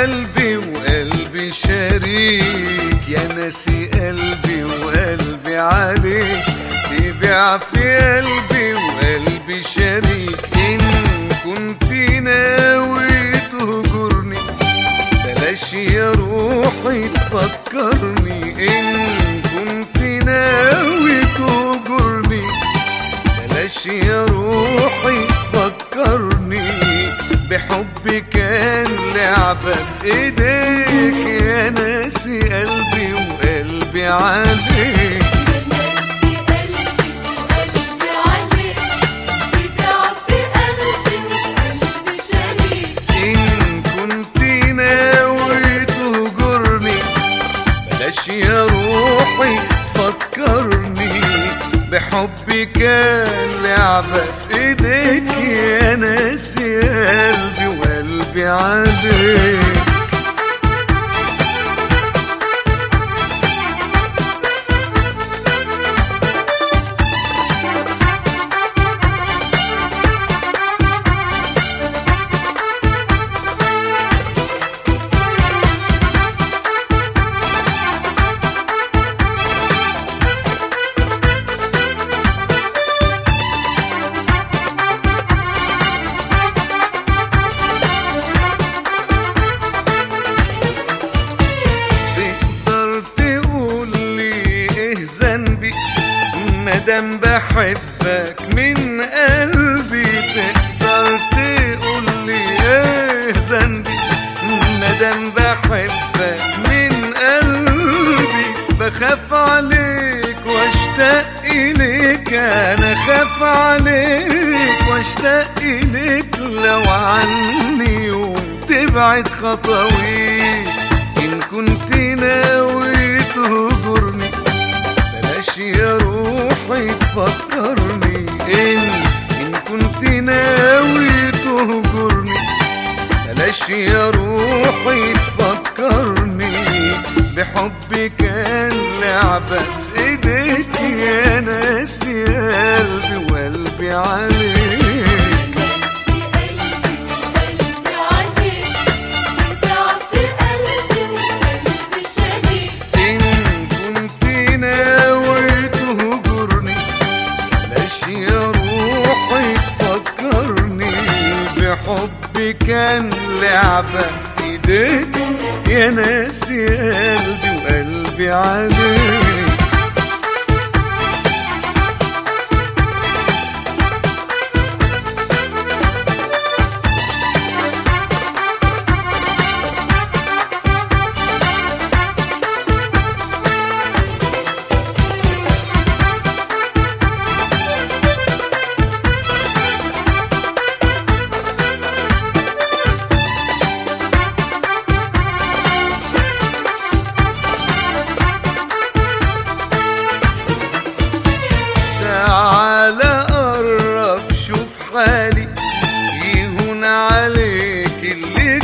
قلبي وقلبي شريك يا ناسي قلبي وقلبي عليك تبيع في قلبي وقلبي شريك إن كنت ناوي تهجرني بلاش يا روحي تفكرني إن كنت ناوي تهجرني بلاش يا روحي تفكرني بحبي كان لعبة في ايديك يا ناسي قلبي وقلبي عليك ناسي قلبي وقلبي عليك تبيع في قلبي وقلبي شريك إن كنت ناوي تهجرني بلاش يا روحي تفكرني بحبي كان لعبة في ايديك يا ناسي قلبي وقلبي عليك تقدر تقول لي ايه ذنبي مادام بحبك من قلبي تقدر تقول لي ايه ذنبي مادام بحبك من قلبي بخاف عليك واشتاق اليك انا خاف عليك واشتاق اليك لو عني يوم تبعد خطويك إن كنت ناوي تهجرني بلاش يا روحي تفكرني إن إن كنت ناوي تهجرني بلاش يا روحي تفكرني بحبي كان لعبة في ايديك يا ناسي قلبي وقلبي عليك ناسي قلبي وقلبي عليك تبيع في قلبي وقلبي شريك إن كنت ناوي تهجرني بلاش يا روحي تفكرني بحبي كان لعبة في ايديك يا ناسي قلبي وقلبي عليك تعال قرب شوف حالي يهون عليك اللي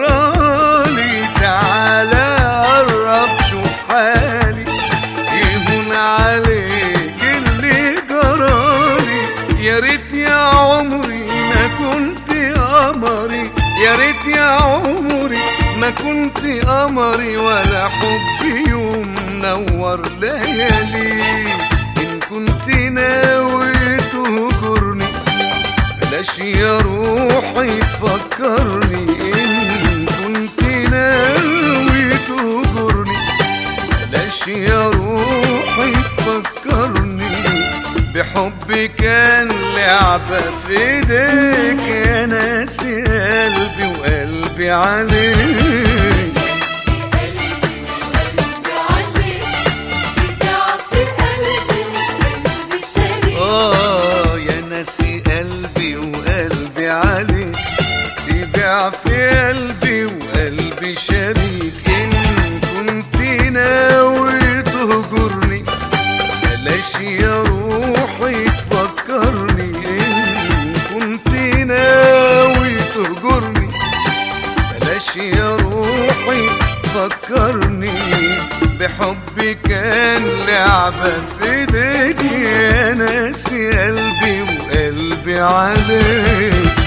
جرالي تعال قرب شوف حالي يهون عليك اللي جرالي يا ريت يا عمري ما كنت قمري يا ريت يا عمري ما كنت قمري ولا حبي يوم نور ليالي إن كنت ناوي تهجرني بلاش يا روحي تفكرني إن كنت ناوي تهجرني بلاش يا روحي تفكرني بحبي كان لعبة في ايديك يا ناسي قلبي وقلبي عليك قلبي وقلبي عليك تبيع في قلبي وقلبي شريك آه يا ناسي قلبي وقلبي عليك تبيع في قلبي وقلبي شريك إن كنت ناوي تهجرني بلاش يا روحي تفكرني إن كنت ناوي تهجرني بلاش يا روحي تفكرني بحبي كان لعبة في ايديك يا ناسي قلبي وقلبي عليك